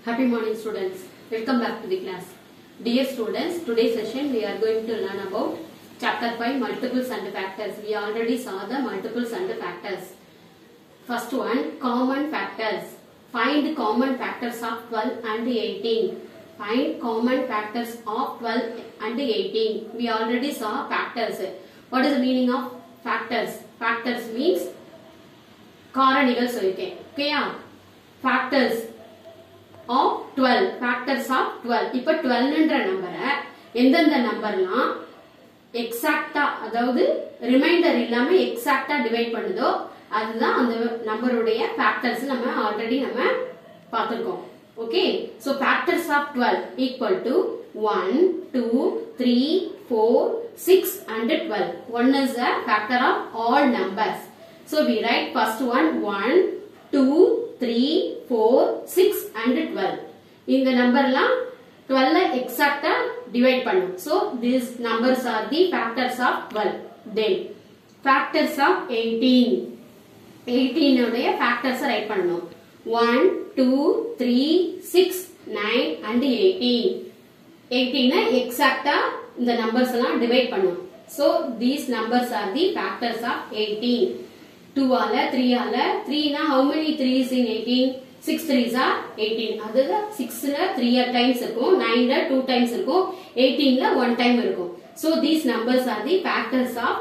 Happy morning students. Welcome back to the class. Dear students, today's session we are going to learn about chapter 5 multiples and factors. We already saw the multiples and factors. First one common factors. Find common factors of 12 and 18. Find common factors of 12 and 18. We already saw factors. What is the meaning of factors? Factors means காரணிகள் சொல்லியிருக்கேன் ஓகேயா factors of twelve factors of twelve இப்போ டுவெல்ன்ற நம்பரை எந்தெந்த நம்பர்லாம் எக்ஸாக்டா அதாவது ரிமைண்டர் இல்லாம எக்ஸாக்டா டிவைட் பண்ணுதோ அதுதான் அந்த நம்பருடைய ஃபேக்டர்ஸ் நம்ம ஆல்ரெடி நம்ம பார்த்திருக்கோம் okay so factors of twelve equal to one two three four six and twelve one is a factor of all numbers So we write first one 1, 2, 3, 4, 6 and 12. இந்த நம்பர்லாம் 12 எக்ஸாக்டா டிவைட் பண்ணும் so these numbers are the factors of 12 then factors of 18 18 உடைய factors right பண்ணணும் 1 2 3 6 9 and 18 18 எக்ஸாக்டா இந்த numbers எல்லாம் divide பண்ணும் so these numbers are the factors of 18 2 ஆல 3 ஆல 3 னா how many 3s in 18 6 3s are 18 அது 6 ல 3 times இருக்கும் 9 ல 2 times இருக்கும் 18 ல 1 time இருக்கும் so these numbers are the factors of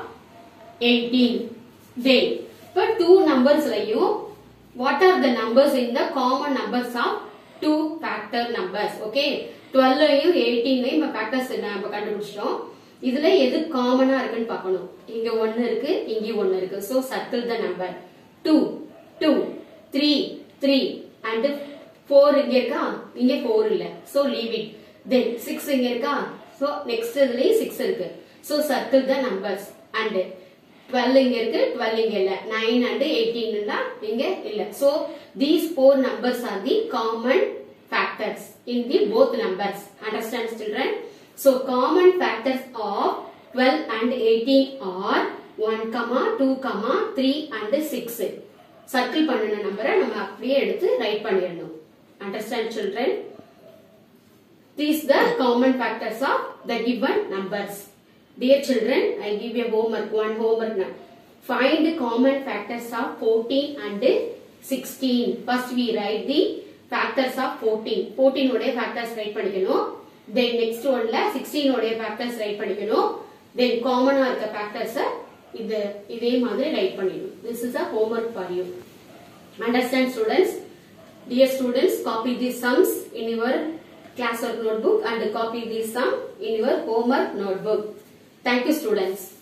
18 then இப்ப 2 நம்பர்ஸ்லயும் what are the numbers in the common numbers of two factor numbers okay 12 லயும் 18 லயும் நம்ம factors நம்ம கண்டுபிடிச்சிட்டோம் இதுல எது காமனா இருக்குன்னு பார்க்கணும் இங்க ஒன்னு இருக்கு இங்க ஒன்னு இருக்கு so circle the number two two three three and four இங்க இருக்கா இங்க ஃபோர் இல்ல so leave it then six இங்க இருக்கா சோ நெக்ஸ்ட் இதுலயும் சிக்ஸ் இருக்கு so circle the numbers and twelve இங்க இருக்கு டுவெல் இங்க இல்ல நைன் அண்ட் எயிட்டீன் தான் இங்க இல்ல so these four numbers are the common factors in the both numbers understand children So common factors of 12 and 18 are 1, 2, 3 and 6. Circle பண்ணின நம்பரை நம்ம அப்படியே எடுத்து ரைட் பண்ணிடணும் understand children these the common factors of the given numbers dear children I give a homework one homework find common factors of fourteen and sixteen first we write the factors of fourteen fourteen உடைய factors write பண்ணிக்கணும் then next ஒன்ல sixteen உடைய factors write பண்ணிக்கணும் then காமனா இருக்க factors இது இதே மாதிரி ரைட் பண்ணிடணும் this is a homework for you understand students dear students copy the sums in your class work notebook and copy the sum in your homework notebook thank you students